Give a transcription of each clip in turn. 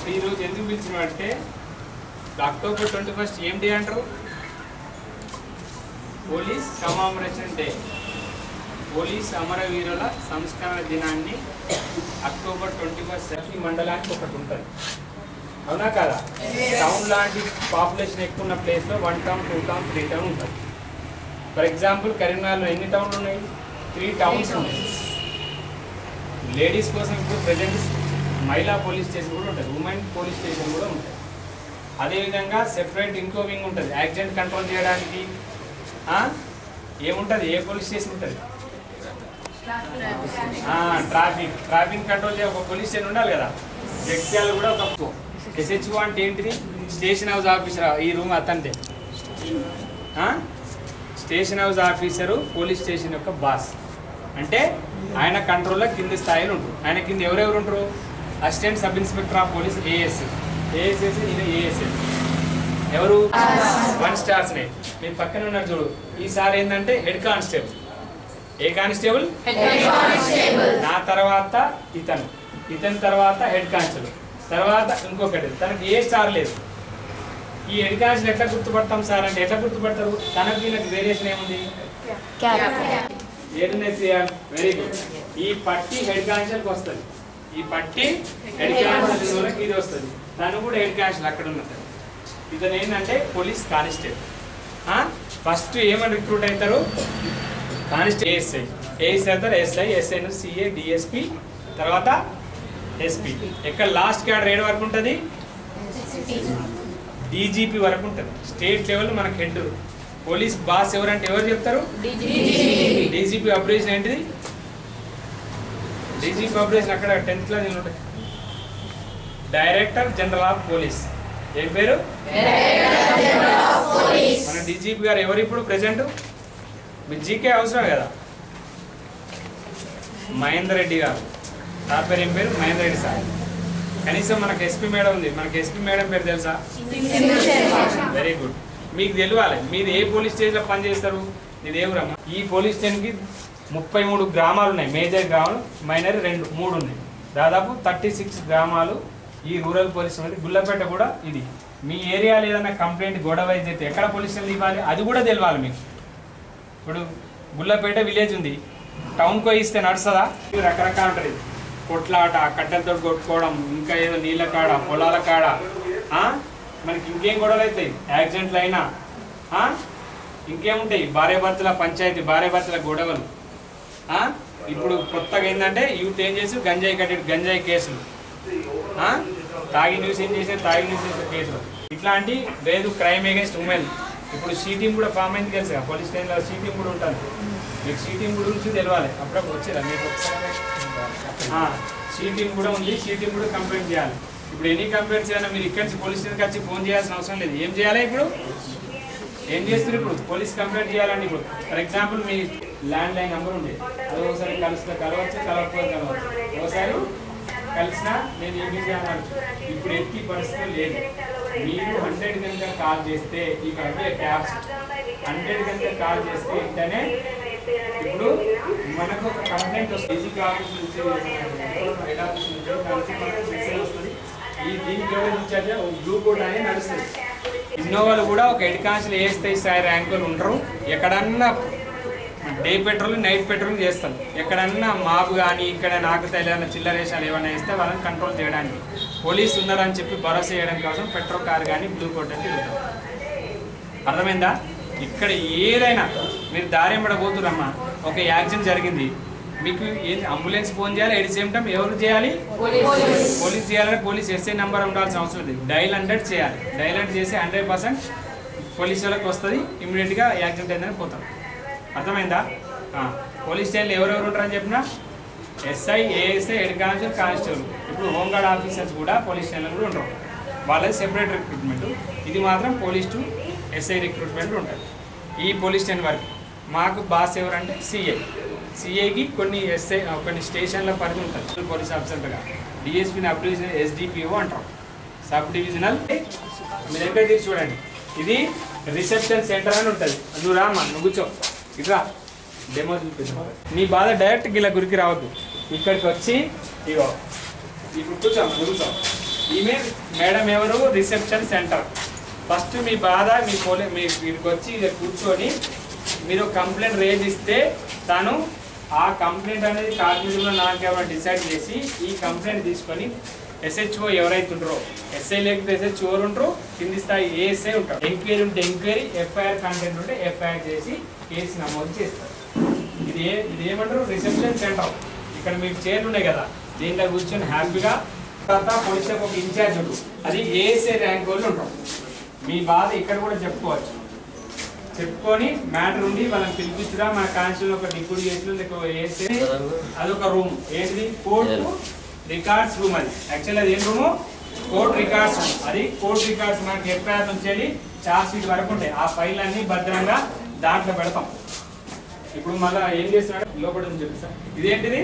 అసలు ఈ రోజు ఎందుకు పిలిచిన అంటే అక్టోబర్ ట్వంటీ ఫస్ట్ ఏం డే అంటారు పోలీస్ కమామరేషన్ డే పోలీస్ అమరవీరుల సంస్కరణ దినాన్ని అక్టోబర్ ట్వంటీ ఫస్ట్ ఈ మండలానికి ఒకటి ఉంటుంది అవునా కదా టౌన్ లాంటి పాపులేషన్ ఎక్కువ ఉన్న ప్లేస్లో one town two town three town ఉంటుంది ఫర్ ఎగ్జాంపుల్ కరీంనగర్లో ఎన్ని టౌన్లు ఉన్నాయి త్రీ టౌన్స్ ఉన్నాయి లేడీస్ కోసం ఇప్పుడు ప్రజెంట్ మహిళా పోలీస్ స్టేషన్ కూడా ఉంటుంది ఉమెన్ పోలీస్ స్టేషన్ కూడా ఉంటుంది అదేవిధంగా సెపరేట్ ఇంకో వింగ్ ఉంటుంది యాక్సిడెంట్ కంట్రోల్ చేయడానికి ఆ, ఏముంటుంది ఏ పోలీస్ స్టేషన్ ఉంటుంది ట్రాఫిక్ ట్రాఫిక్ కంట్రోల్ చేయ ఒక పోలీస్ స్టేషన్ ఉండాలి కదా జగ్త్యాలు కూడా ఒక ఎస్హెచ్ఓ అంటే ఏంటిది స్టేషన్ హౌస్ ఆఫీసర్ ఈ రూమ్ అతంటే ఆ? Station house officer police station యొక్క బాస్ అంటే ఆయన కంట్రోల్లో కింది స్థాయిలో ఉంటారు ఆయన కింద ఎవరెవరు ఉంటారు assistant sub inspector of police AS ASI ఈయన ఏఎస్ఎస్ ఎవరు వన్ స్టార్స్ నే మీ పక్కన ఉన్నారు చూడు ఈసారి ఏంటంటే హెడ్ కానిస్టేబుల్ ఏ కానిస్టేబుల్ నా తర్వాత ఇతను ఇతని తర్వాత హెడ్ కానిస్టేబుల్ తర్వాత ఇంకొకటి తనకి ఏ స్టార్ లేదు ఈ హెడ్ కానిస్టేబుల్ ఎట్లా గుర్తుపడతాం సార్ అంటే ఎట్లా గుర్తుపడతారు తనకి ఈయనకి వేరియేషన్ ఏముంది ఏడున్నది వెరీ గుడ్ ఈ పట్టి హెడ్ కానిస్టేబుల్కి వస్తుంది ఈ పట్టి హెడ్ కానిస్టేబుల్ ఇది వస్తుంది తను కూడా హెడ్ కానిస్టేబుల్ అక్కడ ఉన్నది ఇతను ఏంటంటే పోలీస్ కానిస్టేబుల్ ఫస్ట్ ఏమని రిక్రూట్ అవుతారు కానిస్టేబుల్ ఏఎస్ఐ ఏఎస్ఐ అవుతారు ఎస్ఐ ఎస్ఐ సిఏ డిఎస్పి తర్వాత ఎస్పి ఎక్కడ లాస్ట్ క్యాడర్ ఏడు వరకు ఉంటుంది డీజీపీ వరకు ఉంటుంది స్టేట్ లెవెల్ మనకు హెడ్ పోలీస్ బాస్ ఎవరంటే ఎవరు చెప్తారు డీజీపీ అబ్రివేషన్ ఏంటిది డీజీపీ అబ్రివేషన్ అక్కడ టెన్త్ క్లాస్ ఉంటాయి డైరెక్టర్ జనరల్ ఆఫ్ పోలీస్ ఏం పేరు మన డీజీపీ గారు ఎవరు ఇప్పుడు ప్రెసెంట్ మీ జీకే అవసరం కదా మహేందర్ రెడ్డి గారు నా పేరు ఏం పేరు మహేందర్ రెడ్డి సార్ కనీసం మనకు ఎస్పీ మేడం ఉంది మనకి ఎస్పీ మేడం పేరు తెలుసా వెరీ గుడ్ మీకు తెలియాలి మీరు ఏ పోలీస్ స్టేషన్లో పనిచేస్తారు ఇది ఏమరమ్మా ఈ పోలీస్ స్టేషన్కి ముప్పై మూడు గ్రామాలు ఉన్నాయి మేజర్ గ్రామాలు మైనర్ రెండు మూడు ఉన్నాయి దాదాపు థర్టీ సిక్స్ గ్రామాలు ఈ రూరల్ పోలీస్ ఉంది గుల్లపేట కూడా ఇది మీ ఏరియాలో ఏదైనా కంప్లైంట్ గొడవ అయితే ఎక్కడ పోలీస్ స్టేషన్ ఇవ్వాలి అది కూడా తెలియాలి మీకు ఇప్పుడు గుల్లపేట విలేజ్ ఉంది టౌన్కో ఇస్తే నడుస్తుందా ఇవి రకరకాలు ఉంటుంది కొట్లాట కట్టెలతో కొట్టుకోవడం ఇంకా ఏదో నీళ్ళ కాడ పొలాల కాడ ఆ? మనకి ఇంకేం గొడవలు అవుతాయి యాక్సిడెంట్లు అయినా ఆ? ఇంకేముంటాయి భార్య భర్తల పంచాయతీ భార్య భర్తల గొడవలు ఆ? ఇప్పుడు కొత్తగా ఏంటంటే యూత్ ఏం చేసి గంజాయి కట్టి గంజాయి కేసులు ఆ? తాగి న్యూస్ ఏం చేసే తాగి న్యూస్ చేసే కేసులు ఇట్లాంటి లేదు క్రైమ్ అగేన్స్ట్ ఉమెన్ ఇప్పుడు సీ టీం కూడా ఫామ్ అయింది తెలుసా పోలీస్ స్టేషన్లో సీ టీం కూడా ఉంటుంది మీకు సీ టీం గురించి తెలియాలి అప్పుడప్పుడు వచ్చేదా మీకు సీ టీం కూడా ఉంది సీ టీం కూడా కంప్లైంట్ చేయాలి ఇప్పుడు ఎనీ కంప్లైంట్స్ ఏమైనా మీరు ఇక్కడి నుంచి పోలీస్ స్టేషన్కి వచ్చి ఫోన్ చేయాల్సిన అవసరం లేదు ఏం చేయాలి ఇప్పుడు ఏం చేస్తారు ఇప్పుడు పోలీస్ కంప్లైంట్ చేయాలండి ఇప్పుడు ఫర్ ఎగ్జాంపుల్ మీ ల్యాండ్ లైన్ నెంబర్ ఉంది అది ఒకసారి కలిసిన కలవచ్చు కలవకపోతే కలవచ్చు ఒకసారి కలిసినా నేను ఏమి చేయాలనొచ్చు ఇప్పుడు ఎట్టి పరిస్థితి లేదు మీరు హండ్రెడ్ కనుక కాల్ చేస్తే ఈ మధ్య క్యాబ్స్ హండ్రెడ్ కనుక కాల్ చేస్తే వెంటనే ఇప్పుడు మనకు ఒక కంప్లైంట్ వస్తుంది డీజీపీ ఆఫీస్ నుంచి హెడ్ ఆఫీస్ నుంచి దానికి మనకు మెసేజ్ వస్తుంది ఈ దీనికి ఎవరు ఇన్ఛార్జ్ బ్లూ బోర్డ్ అనేది నడుస్తుంది ఇన్నోవాలు కూడా ఒక హెడ్ కాన్స్టల్ వేస్తే స్థాయి ర్యాంకులు ఉండరు ఎక్కడన్నా డే పెట్రోల్ నైట్ పెట్రోల్ చేస్తారు ఎక్కడన్నా మాపు కానీ ఇక్కడ నాకు తెలియని చిల్లరేషాలు ఏమైనా వేస్తే వాళ్ళని కంట్రోల్ చేయడానికి పోలీసు ఉన్నారని చెప్పి భరోసా చేయడం కోసం పెట్రోల్ కార్ కానీ బ్లూ కోట్ అని తిరుగుతాం అర్థమైందా ఇక్కడ ఏదైనా మీరు దారి ఎంబడ పోతురమ్మా ఒక యాక్సిడెంట్ జరిగింది మీకు ఏది అంబులెన్స్ ఫోన్ చేయాలి ఎట్ సేమ్ టైం ఎవరు చేయాలి పోలీస్ చేయాలంటే పోలీస్ ఎస్ఐ నెంబర్ ఉండాల్సిన అవసరం లేదు డైల్ హండ్రెడ్ చేయాలి డైల్ హండ్రెడ్ చేసి హండ్రెడ్ పర్సెంట్ పోలీస్ వాళ్ళకి వస్తుంది ఇమీడియట్గా యాక్సిడెంట్ అయిందని పోతాం అర్థమైందా ఆ, పోలీస్ స్టేషన్లో ఎవరెవరు ఉంటారని చెప్పినా SI ASI head constable constable ఇప్పుడు హోంగార్డ్ ఆఫీసర్స్ కూడా పోలీస్ స్టేషన్లో కూడా ఉంటారు వాళ్ళది సెపరేట్ రిక్రూట్మెంట్ ఇది మాత్రం పోలీస్ టు ఎస్ఐ రిక్రూట్మెంట్ ఉంటుంది ఈ పోలీస్ స్టేషన్ వరకు మాకు బాస్ ఎవరంటే సిఐ సిఐకి కొన్ని ఎస్ఐ కొన్ని స్టేషన్ల పరిధి ఉంటుంది పోలీస్ ఆఫీసర్గా డిఎస్పీని అప్ డివిజన్ ఎస్డిపిఓ అంటాం సబ్ డివిజనల్ మీరు ఎక్కడ తీసి చూడండి ఇది రిసెప్షన్ సెంటర్ అని ఉంటుంది నువ్వు రామ్మా నువ్వు కూర్చో ఇట్రా డెమో చూపిస్తాం నీ బాధ డైరెక్ట్ ఇలా గురికి రావద్దు ఇక్కడికి వచ్చి ఇగో ఇప్పుడు కూర్చోం కూర్చోం ఈమె మేడం ఎవరు రిసెప్షన్ సెంటర్ ఫస్ట్ మీ బాధ మీ పోలీ మీ వీడికి వచ్చి ఇక్కడ కూర్చొని మీరు కంప్లైంట్ రేజ్ ఇస్తే తను ఆ కంప్లైంట్ అనేది కాగ్నిజంలో నాన్ కేవలం డిసైడ్ చేసి ఈ కంప్లైంట్ తీసుకొని ఎస్హెచ్ఓ ఎవరైతే ఉంటారో ఎస్ఐ లేకపోతే ఎస్హెచ్ఓ ఉంటారో కింది స్థాయి ఏఎస్ఐ ఉంటారు ఎంక్వైరీ ఉంటే ఎంక్వైరీ ఎఫ్ఐఆర్ కంటెంట్ ఉంటే ఎఫ్ఐఆర్ చేసి కేసు నమోదు చేస్తారు ఇది ఏ ఇది ఏమంటారు రిసెప్షన్ సెంటర్ ఇక్కడ మీకు చైర్లు ఉన్నాయి కదా దీంట్లో కూర్చొని హ్యాపీగా తర్వాత పోలీస్ ఒక ఇన్ఛార్జ్ ఉంటుంది అది ఏఎస్ఐ ర్యాంక్ వాళ్ళు ఉంటాం మీ బాధ ఇక్కడ కూడా చెప్పుకోవచ్చు చెప్పుకొని మ్యాటర్ ఉండి వాళ్ళని పిలిపించరా మన కాన్స్టిట్యూషన్ ఒక డిప్యూటీ చేసిన లేక ఏఎస్ఐ అదొక రూమ్ ఏంటిది కోర్టు రికార్డ్స్ రూమ్ అది యాక్చువల్ అది ఏం రూమ్ కోర్ట్ రికార్డ్స్ రూమ్ అది కోర్ట్ రికార్డ్స్ మనకి ఎఫ్ఐఆర్ నుంచి వెళ్ళి చార్జ్ షీట్ వరకు ఉంటాయి ఆ ఫైల్ అన్ని భద్రంగా దాంట్లో పెడతాం ఇప్పుడు మళ్ళీ ఏం చేస్తున్నాడు లోపల నుంచి చెప్పి ఇదేంటిది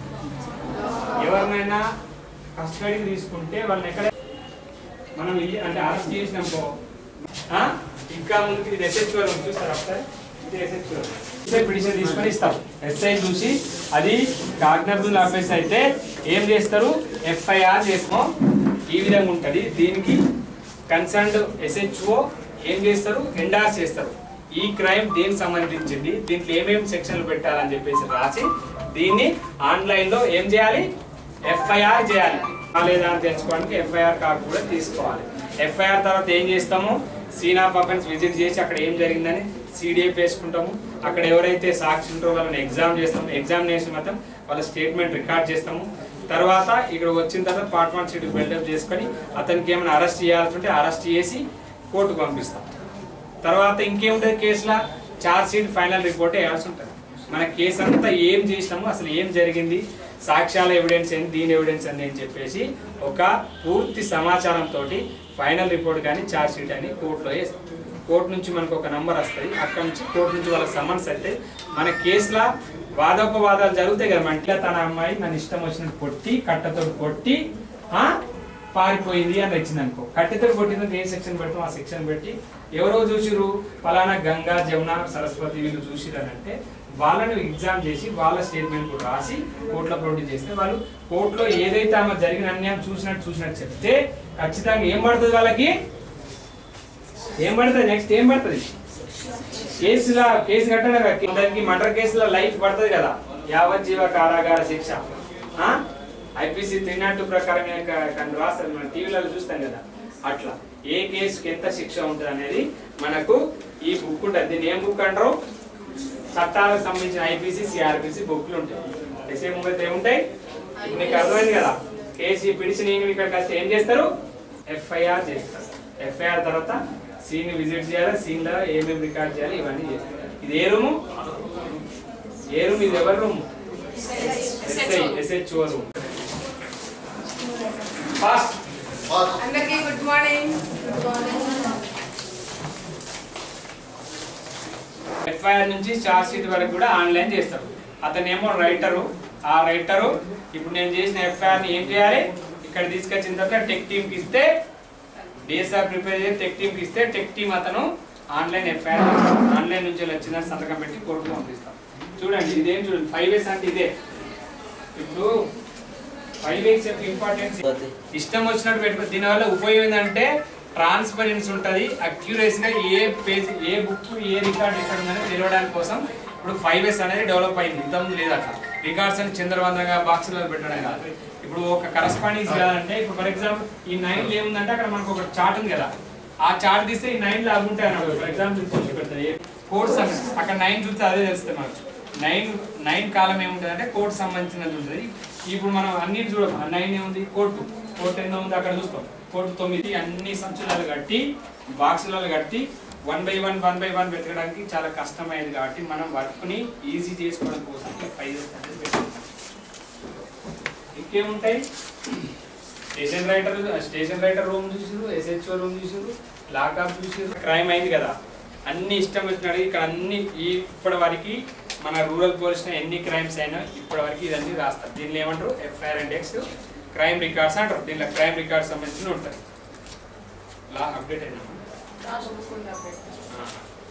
ఎవరినైనా కస్టడీకి తీసుకుంటే వాళ్ళని ఎక్కడ మనం ఇల్లు అంటే అరెస్ట్ చేసినాకో ఆ? ఇంకా ముందుకు ఇది ఎస్హెచ్ఓ చూస్తారు ఒకసారి ఇది ఎస్హెచ్ఓ ఎస్ఐ పిటిషన్ తీసుకొని ఇస్తారు ఎస్ఐ చూసి అది కాగ్నబుల్ ఆఫీస్ అయితే ఏం చేస్తారు ఎఫ్ఐఆర్ చేస్తాం ఈ విధంగా ఉంటుంది దీనికి కన్సర్న్డ్ ఎస్హెచ్ఓ ఏం చేస్తారు ఎండార్స్ చేస్తారు ఈ క్రైమ్ దేనికి సంబంధించింది దీంట్లో ఏమేమి సెక్షన్లు పెట్టాలని చెప్పేసి రాసి దీన్ని ఆన్లైన్ లో ఏం చేయాలి ఎఫ్ఐఆర్ చేయాలి ఆ లేదా అని తెలుసుకోవడానికి ఎఫ్ఐఆర్ కార్డు కూడా తీసుకోవాలి ఎఫ్ఐఆర్ తర్వాత ఏం చేస్తాము సీన్ ఆఫ్ అఫెన్స్ విజిట్ చేసి అక్కడ ఏం జరిగిందని సిడిఎఫ్ వేసుకుంటాము అక్కడ ఎవరైతే సాక్షి ఉంటారో వాళ్ళని ఎగ్జామ్ చేస్తాము ఎగ్జామినేషన్ మొత్తం వాళ్ళ స్టేట్మెంట్ రికార్డ్ చేస్తాము తర్వాత ఇక్కడ వచ్చిన తర్వాత పార్ట్ వన్ సీట్ బిల్డప్ చేసుకొని అతనికి ఏమైనా అరెస్ట్ చేయాల్సి ఉంటే అరెస్ట్ చేసి కోర్టుకు పంపిస్తాం తర్వాత ఇంకేముంటుంది కేసులో చార్జ్ షీట్ ఫైనల్ రిపోర్ట్ వేయాల్సి ఉంటుంది మన కేసు అంతా ఏం చేసినాము అసలు ఏం జరిగింది సాక్ష్యాల ఎవిడెన్స్ ఏంటి దీని ఎవిడెన్స్ అని అని చెప్పేసి ఒక పూర్తి సమాచారంతో ఫైనల్ రిపోర్ట్ కానీ చార్జ్ షీట్ అని కోర్టులో వేస్తాం కోర్టు నుంచి మనకు ఒక నంబర్ వస్తుంది అక్కడ నుంచి కోర్టు నుంచి వాళ్ళకి సమన్స్ అయితే మన కేసులో వాదోపవాదాలు జరుగుతాయి కదా మన ఇంట్లో తన అమ్మాయి నన్ను ఇష్టం వచ్చినట్టు కొట్టి కట్టతో కొట్టి ఆ పారిపోయింది అని వచ్చింది అనుకో కట్టెతో కొట్టింది ఏ సెక్షన్ పెడతాం ఆ సెక్షన్ పెట్టి ఎవరో చూసిరు ఫలానా గంగా జమున సరస్వతి వీళ్ళు చూసిరు అని అంటే వాళ్ళని ఎగ్జామ్ చేసి వాళ్ళ స్టేట్మెంట్ కూడా రాసి కోర్టులో ప్రొడ్యూస్ చేస్తే వాళ్ళు కోర్టులో ఏదైతే ఆమె జరిగిన అన్యాయం చూసినట్టు చూసినట్టు చెప్తే ఖచ్చితంగా ఏం పడుతుంది వాళ్ళకి ఏం పడుతుంది నెక్స్ట్ ఏం పడుతుంది కేసులా కేసు కట్టాలి కదా దానికి మర్డర్ కేసులో లైఫ్ పడుతుంది కదా యావజ్జీవ కారాగార శిక్ష ఐపీసీ త్రీ నాట్ టూ ప్రకారం కానీ రాస్తారు మన టీవీలలో చూస్తాం కదా అట్లా ఏ కేసుకి ఎంత శిక్ష ఉంటుంది అనేది మనకు ఈ బుక్ ఉంటుంది దీన్ని ఏం బుక్ అంటారు చట్టాలకు సంబంధించిన ఐపీసీ సిఆర్పిసి బుక్లు ఉంటాయి ఎస్ఏ ముందు ఏముంటాయి ఇప్పుడు నీకు అర్థమైంది కదా కేసు పిడిచి నేను ఇక్కడికి వస్తే ఏం చేస్తారు ఎఫ్ఐఆర్ చేస్తారు ఎఫ్ఐఆర్ తర్వాత సీన్ విజిట్ చేయాలి సీన్ లో ఏమేమి రికార్డ్ చేయాలి ఇవన్నీ చేస్తారు ఇది ఏ రూము ఏ రూమ్ ఇది ఎవరి room SI SHO room fast అందరికీ గుడ్ మార్నింగ్ ఎఫ్ఐఆర్ నుంచి చార్జ్ షీట్ వరకు కూడా ఆన్లైన్ చేస్తారు అతను ఏమో రైటరు ఆ రైటరు ఇప్పుడు నేను చేసిన ఎఫ్ఐఆర్ ని ఏం చేయాలి ఇక్కడ తీసుకొచ్చిన తర్వాత టెక్ టీమ్ కి ఇస్తే డిఎస్ఆర్ ప్రిపేర్ చేసి టెక్ టీమ్ కి ఇస్తే టెక్ టీమ్ అతను ఆన్లైన్ ఎఫ్ఐఆర్ ఆన్లైన్ నుంచి వచ్చిందని సంతకం పెట్టి కోర్టుకు పంపిస్తాం చూడండి ఇదేం చూడండి ఫైవ్ ఇయర్స్ అంటే ఇదే ఇప్పుడు ఫైవ్ ఇయర్స్ యొక్క ఇంపార్టెన్స్ ఇష్టం వచ్చినట్టు పెట్టుకో దీనివల్ల ఉపయోగం ఏంటంటే ట్రాన్స్పరెన్సీ ఉంటుంది అక్యురేసీగా a page a book a record ఎక్కడ ఉందని తెలియడానికి కోసం ఇప్పుడు ఫైవ్ ఎస్ అనేది డెవలప్ అయింది ఇంతకుముందు లేదు అట్లా రికార్డ్స్ అని చంద్రవందగా బాక్సులలో పెట్టడం కాదు ఇప్పుడు ఒక కరస్పాండింగ్ చేయాలంటే ఇప్పుడు ఫర్ ఎగ్జాంపుల్ ఈ నైన్ ఏముందంటే అక్కడ మనకు ఒక చార్ట్ ఉంది కదా ఆ చార్ట్ తీస్తే ఈ నైన్ లాగా ఉంటాయి అన్నమాట ఫర్ ఎగ్జాంపుల్ చూసి పెడతాయి కోర్స్ అక్కడ నైన్ చూస్తే అదే తెలుస్తుంది మనకు నైన్ నైన్ కాలం ఏముంటుంది అంటే కోర్టు సంబంధించినది ఉంటుంది ఇప్పుడు మనం అన్ని చూడం ఆ నైన్ ఏముంది కోర్టు కోర్టు ఎన్నో ఉంది అక్కడ చూస్తాం కోర్టు తొమ్మిది అన్ని సంచులాలు కట్టి బాక్సులలో కట్టి one by one one by one వెతకడానికి చాలా కష్టమైంది కాబట్టి మనం వర్క్ని ఈజీ చేసుకోవడం కోసం ఈ ఫైవ్ ఇయర్స్ అనేది పెట్టుకుంటాం ఇంకేముంటాయి station writer station writer room చూసారు ఎస్హెచ్ఓ రూమ్ చూసారు లాకప్ చూసారు క్రైమ్ అయింది కదా అన్ని ఇష్టం వచ్చినాడు ఇక్కడ అన్ని ఈ ఇప్పటి వరకు మన రూరల్ పోలీస్ ఎన్ని క్రైమ్స్ అయినా ఇప్పటి వరకు ఇదన్నీ రాస్తారు దీనిలో ఏమంటారు ఎఫ్ఐఆర్ ఇండెక్స్ క్రైమ్ రికార్డ్స్ అంటారు దీనిలో క్రైమ్ రికార్డ్స్ సంబంధించిన ఉంటాయి లా అప్డేట్ అయినా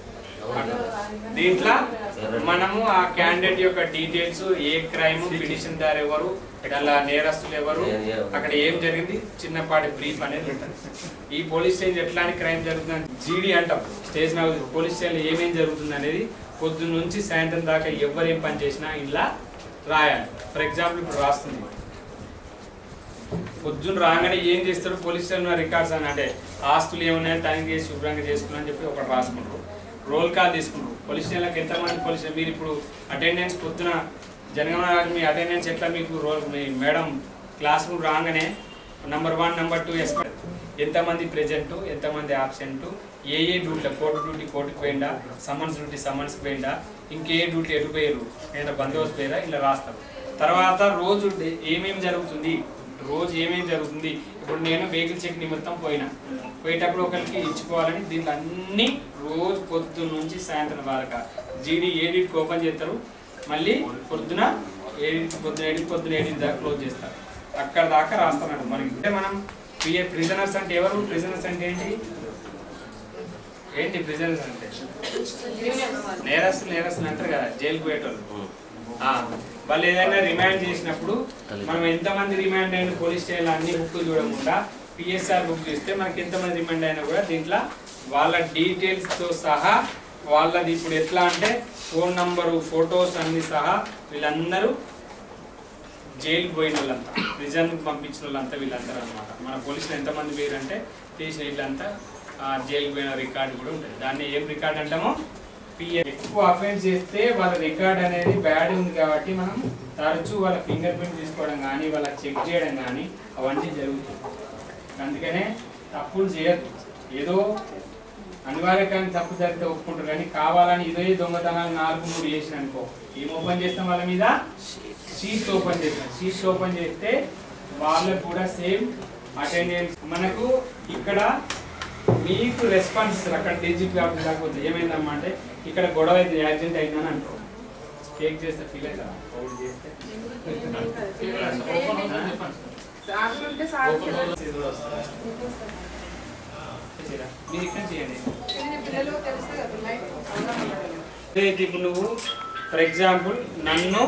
దీంట్లో మనము ఆ క్యాండిడేట్ యొక్క డీటెయిల్స్ ఏ క్రైమ్ పిటిషన్ దారు ఎవరు అలా నేరస్తులు ఎవరు అక్కడ ఏం జరిగింది చిన్నపాటి బ్రీఫ్ అనేది ఉంటుంది ఈ పోలీస్ స్టేషన్ ఎట్లాంటి క్రైమ్ జరుగుతుంది జీడీ అంటాం స్టేషన్ హౌస్ పోలీస్ స్టేషన్ ఏమేం జరుగుతుంది అనేది పొద్దున్న నుంచి సాయంత్రం దాకా ఎవరు ఏం పని చేసినా ఇలా రాయాలి ఫర్ ఎగ్జాంపుల్ ఇప్పుడు రాస్తుంది పొద్దున్న రాగానే ఏం చేస్తారు పోలీస్ స్టేషన్ రికార్డ్స్ అని అంటే ఆస్తులు ఏమున్నాయో తనిఖీ చేసి శుభ్రంగా చేసుకున్నా అని చెప్పి ఒకటి రాసుకుంటారు రోల్ కాల్ తీసుకుంటారు పోలీస్ స్టేషన్లకు ఎంతమంది పోలీస్ స్టేషన్ మీరు ఇప్పుడు అటెండెన్స్ పొద్దున జనగణన రాజు మీ అటెండెన్స్ ఎట్లా మీకు రోల్ మీ మేడం క్లాస్ రూమ్ రాగానే number one number two expect ఎంతమంది ప్రెజెంట్ ఎంతమంది ఆబ్సెంట్ ఏ ఏ డ్యూటీలో కోర్టు డ్యూటీ కోర్టుకు పోయిందా సమన్స్ డ్యూటీ సమన్స్ పోయిందా ఇంకే డ్యూటీ ఎటు పోయారు ఏదైనా బందోబస్తు పోయారా ఇలా రాస్తారు తర్వాత రోజు డే- ఏమేమి జరుగుతుంది రోజు ఏమేమి జరుగుతుంది ఇప్పుడు నేను వెహికల్ చెక్ నిమిత్తం పోయినా పోయేటప్పుడు ఒకరికి ఇచ్చుకోవాలని దీంట్లో అన్ని రోజు పొద్దున్న నుంచి సాయంత్రం వరకు జీడీ ఏడింటికి ఓపెన్ చేస్తారు మళ్ళీ పొద్దున ఏడింటికి పొద్దున ఏడింటి పొద్దున ఏడింటి దాకా క్లోజ్ చేస్తారు అక్కడ దాకా రాస్తానంట మనకి అంటే మనం పిఏ ప్రిజనర్స్ అంటే ఎవరు ప్రిజనర్స్ అంటే ఏంటి ఏంటి ప్రిజనర్స్ అంటే నేరస్తులు నేరస్తులు అంటారు కదా జైలుకు పోయేటోళ్ళు ఆ, వాళ్ళు ఏదైనా రిమాండ్ చేసినప్పుడు మనం ఎంతమంది రిమాండ్ అయిన పోలీస్ స్టేషన్ అన్ని బుక్ చూడకుండా పిఎస్ఆర్ బుక్ చూస్తే మనకి ఎంతమంది రిమాండ్ అయినా కూడా దీంట్లో వాళ్ళ డీటెయిల్స్ తో సహా వాళ్ళది ఇప్పుడు ఎట్లా అంటే ఫోన్ నంబరు ఫొటోస్ అన్ని సహా వీళ్ళందరూ జైలుకి పోయిన వాళ్ళంతా ప్రిజన్కి పంపించిన వాళ్ళంతా వీళ్ళందరూ అనమాట మన పోలీసులు ఎంతమంది పేరు అంటే తీసిన వీళ్ళంతా ఆ, జైలుకి పోయిన రికార్డు కూడా ఉంటుంది దాన్ని ఏం రికార్డ్ అంటామో పిఏ ఎక్కువ అఫెన్స్ చేస్తే వాళ్ళ రికార్డ్ అనేది బ్యాడ్ ఉంది కాబట్టి మనం తరచూ వాళ్ళ ఫింగర్ ప్రింట్ తీసుకోవడం కానీ వాళ్ళ చెక్ చేయడం కానీ అవన్నీ జరుగుతుంది అందుకనే తప్పులు చేయదు ఏదో అనివార్యకాన్ని తప్పు జరిగితే ఒప్పుకుంటారు కానీ కావాలని ఇదే దొంగతనాలు నాలుగు మూడు చేసిన అనుకో ఏం ఓపెన్ చేస్తాం వాళ్ళ మీద షీట్ ఓపెన్ చేస్తాం షీట్ ఓపెన్ చేస్తే వాళ్ళకు కూడా సేమ్ అటెండెన్స్ మనకు ఇక్కడ మీకు రెస్పాన్స్ ఇస్తారు అక్కడ డిజిట్ కాబట్టి కాకపోతే ఏమైందమ్మా అంటే ఇక్కడ గొడవ అయితే యాక్సిడెంట్ అయిందని అంటారు కేక్ చేస్తే ఫీల్ అవుతారా Hold చేస్తే సార్ ఉంటే సార్ మీరు ఇక్కడ చేయండి పిల్లలు తెలుస్తుంది కదా పిల్లలు అవునా పిల్లలు. అయితే ఇప్పుడు నువ్వు ఫర్ ఎగ్జాంపుల్ నన్ను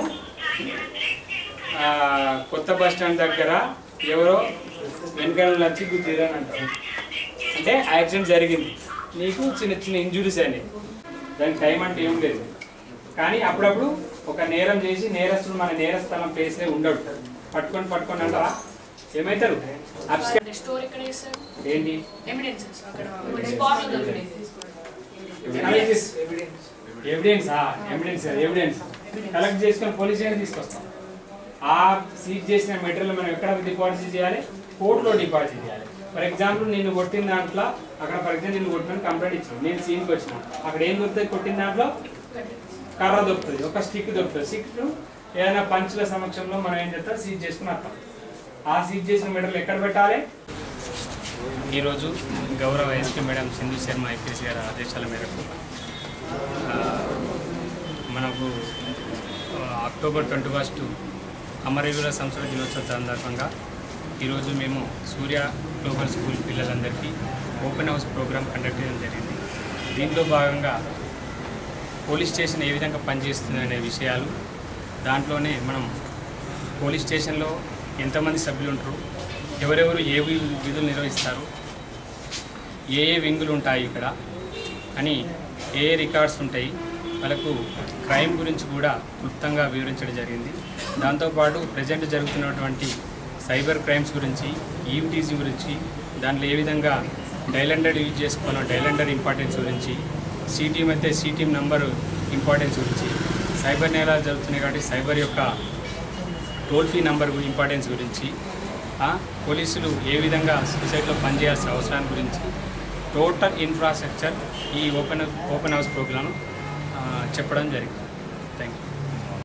ఆ, కొత్త బస్ స్టాండ్ దగ్గర ఎవరో వెనకాల వచ్చి గుద్దిరని అంటారు అంటే యాక్సిడెంట్ జరిగింది నీకు చిన్న చిన్న ఇంజురీస్ అయినాయి దానికి టైం అంటే ఏం లేదు కానీ అప్పుడప్పుడు ఒక నేరం చేసి నేరస్తుడు మన నేరస్థలం ప్లేస్లే ఉండడు పట్టుకొని పట్టుకొని అంటారా ఏమవుతారు Abscond- స్టోర్ ఎక్కడ చేస్తారు ఏంటి ఎవిడెన్సెస్ అక్కడ స్పాట్ లో దొరికినాయి evidence evidence evidence evidence collect చేసుకొని పోలీస్ స్టేషన్ తీసుకొస్తాం ఆ సీజ్ చేసిన మెటీరియల్ మనం ఎక్కడ డిపాజిట్ చేయాలి కోర్టులో డిపాజిట్ చేయాలి ఫర్ ఎగ్జాంపుల్ నేను కొట్టిన దాంట్లో అక్కడ ఫర్ ఎగ్జాంపుల్ నేను కొట్టిన కంప్లైంట్ ఇచ్చాను నేను సీన్కి వచ్చిన అక్కడ ఏం దొరుకుతుంది కొట్టిన దాంట్లో కర్ర దొరుకుతుంది ఒక స్టిక్ దొరుకుతుంది స్టిక్ ఏదైనా పంచుల సమక్షంలో మనం ఏం చేస్తాం సీజ్ చేసుకుని వస్తాం ఆ సీజ్ చేసిన మెటీరియల్ ఎక్కడ పెట్టాలి ఈరోజు గౌరవ SP madam Sindhu Sharma IPS గారి ఆదేశాల మేరకు ఆ, మనకు ఆ, అక్టోబర్ ట్వంటీ ఫస్ట్ అమరవీరుల సంస్కృత దినోత్సవ సందర్భంగా ఈరోజు మేము సూర్య గ్లోబల్ స్కూల్ పిల్లలందరికీ ఓపెన్ హౌస్ ప్రోగ్రామ్ కండక్ట్ చేయడం జరిగింది దీంట్లో భాగంగా పోలీస్ స్టేషన్ ఏ విధంగా పనిచేస్తుంది అనే విషయాలు దాంట్లోనే మనం పోలీస్ స్టేషన్లో ఎంతమంది సభ్యులు ఉంటారు ఎవరెవరు ఏ వి- విధులు నిర్వహిస్తారు ఏ ఏ వింగులు ఉంటాయి ఇక్కడ అని ఏ ఏ రికార్డ్స్ ఉంటాయి వాళ్ళకు క్రైమ్ గురించి కూడా క్లుప్తంగా వివరించడం జరిగింది దాంతోపాటు ప్రజెంట్ జరుగుతున్నటువంటి సైబర్ క్రైమ్స్ గురించి ఈవిటీసీ గురించి దాంట్లో ఏ విధంగా డైలండర్ యూజ్ చేసుకోవాలో డైలండర్ ఇంపార్టెన్స్ గురించి సిటీఎం అయితే సిటీఎం నంబర్ ఇంపార్టెన్స్ గురించి సైబర్ నేరాలు జరుగుతున్నాయి కాబట్టి సైబర్ యొక్క టోల్ ఫ్రీ నంబర్ గు- ఇంపార్టెన్స్ గురించి ఆ, పోలీసులు ఏ విధంగా సొసైటీలో పనిచేయాల్సిన అవసరాన్ని గురించి టోటల్ ఇన్ఫ్రాస్ట్రక్చర్ ఈ ఓపెన్ ఓపెన్ హౌస్ ప్రోగ్రామ్ చెప్పడం జరిగింది